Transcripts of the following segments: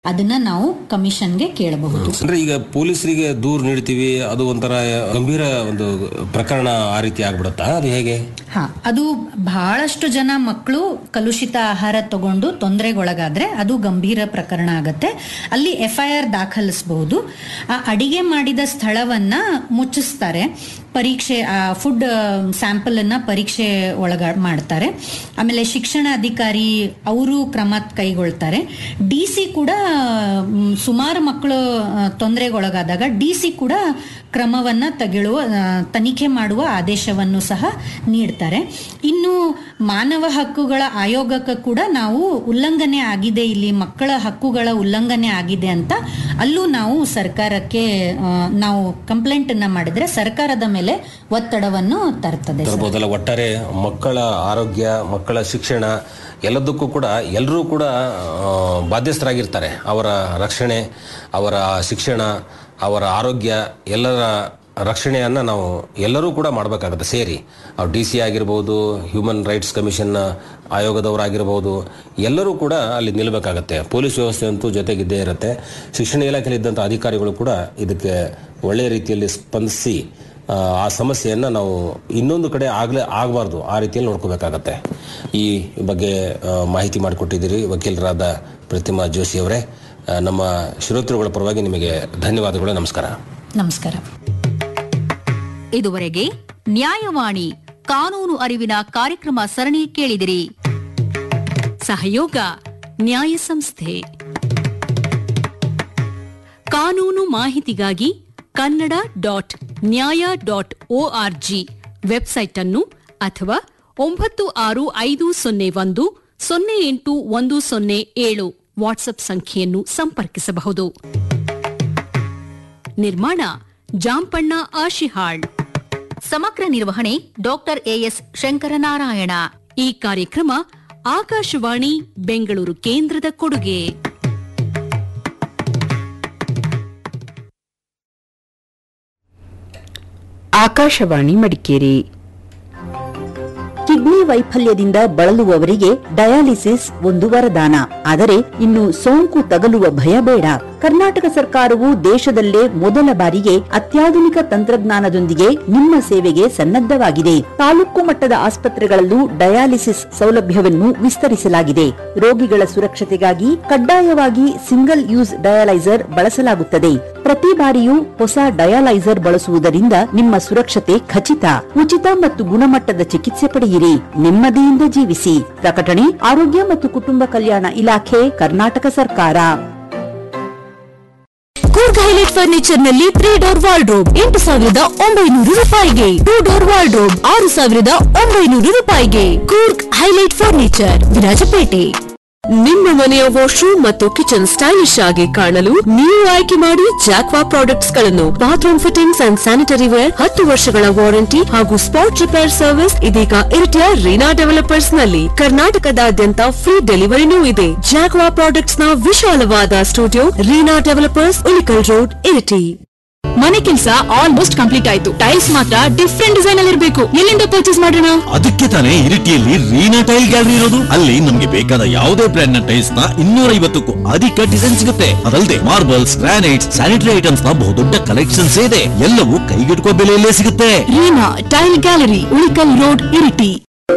ಅದನ್ನ ನಾವು ಕಮಿಷನ್ಗೆ ಕೇಳಬಹುದು ಅಂದ್ರೆ ಈಗ ಪೊಲೀಸರಿಗೆ ದೂರು ನೀಡ್ತೀವಿ ಅದು ಒಂಥರ ಗಂಭೀರ ಒಂದು ಪ್ರಕರಣ ಆ ರೀತಿ ಆಗ್ಬಿಡುತ್ತಾ ಅದು ಹೇಗೆ ಹಾ ಅದು ಬಹಳಷ್ಟು ಜನ ಮಕ್ಕಳು ಕಲುಷಿತ ಆಹಾರ ತಗೊಂಡು ತೊಂದರೆಗೊಳಗಾದ್ರೆ ಅದು ಗಂಭೀರ ಪ್ರಕರಣ ಆಗತ್ತೆ ಅಲ್ಲಿ ಎಫ್ ಐ ಆರ್ ದಾಖಲಿಸಬಹುದು ಆ ಅಡಿಗೆ ಮಾಡಿದ ಸ್ಥಳವನ್ನ ಮುಚ್ಚಿಸ್ತಾರೆ ಪರೀಕ್ಷೆ ಫುಡ್ ಸ್ಯಾಂಪಲ್ ಅನ್ನ ಪರೀಕ್ಷೆ ಒಳಗ ಮಾಡ್ತಾರೆ ಆಮೇಲೆ ಶಿಕ್ಷಣ ಅಧಿಕಾರಿ ಅವರು ಕ್ರಮ ಕೈಗೊಳ್ತಾರೆ ಡಿ ಸಿ ಕೂಡ ಮ್, ಸುಮಾರು ಮಕ್ಕಳು ತೊಂದರೆಗೊಳಗಾದಾಗ ಡಿ ಸಿ ಕೂಡ ಕ್ರಮವನ್ನ ತೆಗೆಳುವ ಆ, ತನಿಖೆ ಮಾಡುವ ಆದೇಶವನ್ನು ಸಹ ನೀಡ್ತಾರೆ ಇನ್ನು ಮಾನವ ಹಕ್ಕುಗಳ ಆಯೋಗಕ್ಕೆ ಕೂಡ ನಾವು ಉಲ್ಲಂಘನೆ ಆಗಿದೆ ಇಲ್ಲಿ ಮಕ್ಕಳ ಹಕ್ಕುಗಳ ಉಲ್ಲಂಘನೆ ಆಗಿದೆ ಅಂತ ಅಲ್ಲೂ ನಾವು ಸರ್ಕಾರಕ್ಕೆ ಆ, ನಾವು ಕಂಪ್ಲೇಂಟ್ ಅನ್ನ ಮಾಡಿದ್ರೆ ಸರ್ಕಾರದ ಮೇಲೆ ಒತ್ತಡವನ್ನು ತರ್ತದೆ ಸರ್. ತರ್ಬೋದಲ್ಲ ಒಟ್ಟಾರೆ ಮಕ್ಕಳ ಆರೋಗ್ಯ ಮಕ್ಕಳ ಶಿಕ್ಷಣ ಎಲ್ಲದಕ್ಕೂ ಕೂಡ ಎಲ್ಲರೂ ಕೂಡ ಆ, ಬಾಧ್ಯಸ್ಥರಾಗಿರ್ತಾರೆ ಅವರ ರಕ್ಷಣೆ ಅವರ ಶಿಕ್ಷಣ ಅವರ ಆರೋಗ್ಯ ಎಲ್ಲರ ರಕ್ಷಣೆಯನ್ನು ನಾವು ಎಲ್ಲರೂ ಕೂಡ ಮಾಡಬೇಕಾಗುತ್ತೆ ಸೇರಿ ಅವ್ರು ಡಿ ಸಿ ಆಗಿರ್ಬೋದು ಹ್ಯೂಮನ್ ರೈಟ್ಸ್ ಕಮಿಷನ್ ಆಯೋಗದವರಾಗಿರ್ಬೋದು ಎಲ್ಲರೂ ಕೂಡ ಅಲ್ಲಿ ನಿಲ್ಲಬೇಕಾಗತ್ತೆ ಪೊಲೀಸ್ ವ್ಯವಸ್ಥೆ ಅಂತೂ ಜೊತೆಗಿದ್ದೇ ಇರುತ್ತೆ ಶಿಕ್ಷಣ ಇಲಾಖೆಯಲ್ಲಿ ಇದ್ದಂಥ ಅಧಿಕಾರಿಗಳು ಕೂಡ ಇದಕ್ಕೆ ಒಳ್ಳೆಯ ರೀತಿಯಲ್ಲಿ ಸ್ಪಂದಿಸಿ ಆ, ಆ ಸಮಸ್ಯೆಯನ್ನು ನಾವು ಇನ್ನೊಂದು ಕಡೆ ಆಗಲೇ ಆಗಬಾರ್ದು ಆ ರೀತಿಯಲ್ಲಿ ನೋಡ್ಕೋಬೇಕಾಗತ್ತೆ ಈ ಬಗ್ಗೆ ಆ, ಮಾಹಿತಿ ಮಾಡಿಕೊಟ್ಟಿದ್ದೀರಿ ವಕೀಲರಾದ ಪ್ರತಿಮಾ ಜೋಶಿ ಅವರೇ ಆ, ನಮ್ಮ ಶ್ರೋತೃಗಳ ಪರವಾಗಿ ನಿಮಗೆ ಧನ್ಯವಾದಗಳು ನಮಸ್ಕಾರ ನಮಸ್ಕಾರ ಇದುವರೆಗೆ ನ್ಯಾಯವಾಣಿ ಕಾನೂನು ಅರಿವಿನ ಕಾರ್ಯಕ್ರಮ ಸರಣಿ ಕೇಳಿದಿರಿ ಸಹಯೋಗ ನ್ಯಾಯ ಸಂಸ್ಥೆ ಕಾನೂನು ಮಾಹಿತಿಗಾಗಿ Kannada dot Nyaya dot O R G website ಅನ್ನು ಅಥವಾ ಒಂಬತ್ತು ಆರು ಐದು ಸೊನ್ನೆ ಒಂದು ಸೊನ್ನೆ ಎಂಟು ಒಂದು ಸೊನ್ನೆ ಏಳು ವಾಟ್ಸ್ಆಪ್ ಸಂಖ್ಯೆಯನ್ನು ಸಂಪರ್ಕಿಸಬಹುದು ನಿರ್ಮಾಣ ಜಾಂಪಣ್ಣ ಆಶಿಹಾಳ್ ಸಮಗ್ರ ನಿರ್ವಹಣೆ ಡಾಕ್ಟರ್ ಎಎಸ್ ಶಂಕರನಾರಾಯಣ ಈ ಕಾರ್ಯಕ್ರಮ ಆಕಾಶವಾಣಿ ಬೆಂಗಳೂರು ಕೇಂದ್ರದ ಕೊಡುಗೆ ಆಕಾಶವಾಣಿ ಮಡಿಕೇರಿ ಕಿಡ್ನಿ ವೈಫಲ್ಯದಿಂದ ಬಳಲುವವರಿಗೆ ಡಯಾಲಿಸಿಸ್ ಒಂದು ವರದಾನ ಆದರೆ ಇನ್ನು ಸೋಂಕು ತಗಲುವ ಭಯ ಬೇಡ ಕರ್ನಾಟಕ ಸರ್ಕಾರವು ದೇಶದಲ್ಲೇ ಮೊದಲ ಬಾರಿಗೆ ಅತ್ಯಾಧುನಿಕ ತಂತ್ರಜ್ಞಾನದೊಂದಿಗೆ ನಿಮ್ಮ ಸೇವೆಗೆ ಸನ್ನದ್ಧವಾಗಿದೆ ತಾಲೂಕು ಮಟ್ಟದ ಆಸ್ಪತ್ರೆಗಳಲ್ಲೂ ಡಯಾಲಿಸಿಸ್ ಸೌಲಭ್ಯವನ್ನು ವಿಸ್ತರಿಸಲಾಗಿದೆ ರೋಗಿಗಳ ಸುರಕ್ಷತೆಗಾಗಿ ಕಡ್ಡಾಯವಾಗಿ ಸಿಂಗಲ್ ಯೂಸ್ ಡಯಾಲೈಸರ್ ಬಳಸಲಾಗುತ್ತದೆ ಪ್ರತಿ ಬಾರಿಯೂ ಹೊಸ ಡಯಾಲೈಸರ್ ಬಳಸುವುದರಿಂದ ನಿಮ್ಮ ಸುರಕ್ಷತೆ ಖಚಿತ ಉಚಿತ ಮತ್ತು ಗುಣಮಟ್ಟದ ಚಿಕಿತ್ಸೆ ಪಡೆಯಿರಿ ನೆಮ್ಮದಿಯಿಂದ ಜೀವಿಸಿ ಪ್ರಕಟಣೆ ಆರೋಗ್ಯ ಮತ್ತು ಕುಟುಂಬ ಕಲ್ಯಾಣ ಇಲಾಖೆ ಕರ್ನಾಟಕ ಸರ್ಕಾರ ಕೂರ್ಗ್ ಹೈಲೈಟ್ ಫರ್ನಿಚರ್ ನಲ್ಲಿ ತ್ರೀ ಡೋರ್ ವಾರ್ಡ್ರೋಬ್ ಎಂಟು ಸಾವಿರದ ಒಂಬೈನೂರು ರೂಪಾಯಿಗೆ ಟೂ ಡೋರ್ ವಾರ್ಡ್ರೋಬ್ ಆರು ಸಾವಿರದ ಒಂಬೈನೂರು ರೂಪಾಯಿಗೆ ಕೂರ್ಗ್ ಹೈಲೈಟ್ ಫರ್ನಿಚರ್ ವಿರಾಜಪೇಟೆ ನಿಮ್ಮ ಮನೆಯ ವಾಶ್ರೂಮ್ ಮತ್ತು ಕಿಚನ್ ಸ್ಟೈಲಿಶ್ ಆಗಿ ಕಾಣಲು ನೀವು ಆಯ್ಕೆ ಮಾಡಿ ಜಾಕ್ವಾ ಪ್ರಾಡಕ್ಟ್ಸ್ ಗಳನ್ನು bathroom fittings and sanitary ware ಹತ್ತು ವರ್ಷಗಳ ವಾರಂಟಿ ಹಾಗೂ ಸ್ಪಾಟ್ ರಿಪೇರ್ ಸರ್ವಿಸ್ ಇದೀಗ ಇರಿಟಿಯ ರೀನಾ ಡೆವಲಪರ್ಸ್ ನಲ್ಲಿ ಕರ್ನಾಟಕದಾದ್ಯಂತ ಫ್ರೀ ಡೆಲಿವರಿನೂ ಇದೆ ಜಾಕ್ವಾ ಪ್ರಾಡಕ್ಟ್ಸ್ ನ ವಿಶಾಲವಾದ studio Reena developers Ulikal road Iritty ಮನೆ ಕೆಲಸ ಆಲ್ಮೋಸ್ಟ್ ಕಂಪ್ಲೀಟ್ ಆಯ್ತು ಟೈಲ್ಸ್ ಮಾತ್ರ ಡಿಫ್ರೆಂಟ್ ಡಿಸೈನ್ ಅಲ್ಲಿ ಇರಬೇಕು ಎಲ್ಲಿಂದ ಪರ್ಚೇಸ್ ಮಾಡೋಣ ಅದಕ್ಕೆ ತಾನೇ ಇರಿಟಿಯಲ್ಲಿ ರೀನಾ ಟೈಲ್ ಗ್ಯಾಲರಿ ಇರೋದು ಅಲ್ಲಿ ನಮ್ಗೆ ಬೇಕಾದ ಯಾವುದೇ ಬ್ರ್ಯಾಂಡ್ ನ ಟೈಲ್ಸ್ ನ ಇನ್ನೂರ ಐವತ್ತಕ್ಕೂ ಅಧಿಕ ಡಿಸೈನ್ ಸಿಗುತ್ತೆ ಅದಲ್ಲದೆ ಮಾರ್ಬಲ್ಸ್ ಗ್ರಾನೈಟ್ಸ್ ಸ್ಯಾನಿಟರಿ ಐಟಮ್ಸ್ ನ ಬಹುದೊಡ್ಡ ಕಲೆಕ್ಷನ್ಸ್ ಇದೆ ಎಲ್ಲವೂ ಕೈಗೆಟುಕುವ ಬೆಲೆಯಲ್ಲೇ ಸಿಗುತ್ತೆ Reena tile gallery Ulikal road Iritty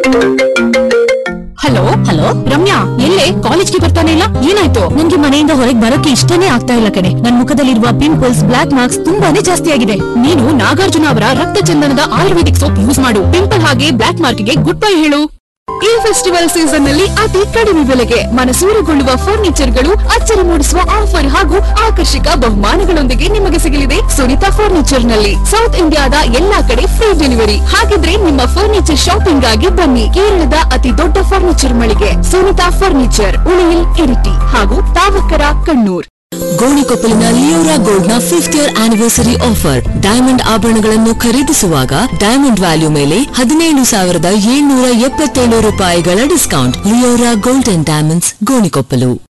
hello hello Ramya ಎಲ್ಲೇ ಕಾಲೇಜ್ಗೆ ಬರ್ತಾನೆ ಇಲ್ಲ ಏನಾಯ್ತು ನನ್ಗೆ ಮನೆಯಿಂದ ಹೊರಗೆ ಬರೋಕೆ ಇಷ್ಟನೇ ಆಗ್ತಾ ಇಲ್ಲ ಕಣೆ ನನ್ ಮುಖದಲ್ಲಿರುವ ಪಿಂಪಲ್ಸ್ ಬ್ಲಾಕ್ ಮಾರ್ಕ್ಸ್ ತುಂಬಾನೇ ಜಾಸ್ತಿ ಆಗಿದೆ ನೀನು ನಾಗಾರ್ಜುನ ಅವರ ರಕ್ತ ಚಂದನದ ಆಯುರ್ವೇದಿಕ್ ಸೋಪ್ ಯೂಸ್ ಮಾಡು ಪಿಂಪಲ್ ಹಾಗೆ ಬ್ಲಾಕ್ ಮಾರ್ಕ್ಗೆ ಗುಡ್ ಬೈ ಹೇಳು ಈ ಫೆಸ್ಟಿವಲ್ ಸೀಸನ್ ನಲ್ಲಿ ಅತಿ ಕಡಿಮೆ ಬೆಲೆಗೆ ಮನಸೂರೆಗೊಳ್ಳುವ ಫರ್ನಿಚರ್ಗಳು ಅಚ್ಚರಿ ಮೂಡಿಸುವ ಆಫರ್ ಹಾಗೂ ಆಕರ್ಷಕ ಬಹುಮಾನಗಳೊಂದಿಗೆ ನಿಮಗೆ ಸಿಗಲಿದೆ ಸುನಿತಾ ಫರ್ನಿಚರ್ ನಲ್ಲಿ ಸೌತ್ ಇಂಡಿಯಾದ ಎಲ್ಲಾ ಕಡೆ ಫ್ರೀ ಡೆಲಿವರಿ ಹಾಗಿದ್ರೆ ನಿಮ್ಮ ಫರ್ನಿಚರ್ ಶಾಪಿಂಗ್ ಆಗಿ ಬನ್ನಿ ಕೇರಳದ ಅತಿ ದೊಡ್ಡ ಫರ್ನಿಚರ್ ಮಳಿಗೆ ಸುನಿತಾ ಫರ್ನಿಚರ್ ಉಳಿಯಿಲ್ ಇರಿಟಿ ಹಾಗೂ ತಾವಕರ ಕಣ್ಣೂರ್ ಗೋಣಿಕೊಪ್ಪಲಿನ ಲಿಯೋರಾ ಗೋಲ್ಡ್ ನ fifth year anniversary offer diamond ಆಭರಣಗಳನ್ನು ಖರೀದಿಸುವಾಗ ಡೈಮಂಡ್ ವ್ಯಾಲ್ಯೂ ಮೇಲೆ ಹದಿನೇಳು ಸಾವಿರದ ಏಳ್ನೂರ ಎಪ್ಪತ್ತೇಳು ರೂಪಾಯಿಗಳ discount Leora gold and diamonds Gonikoppal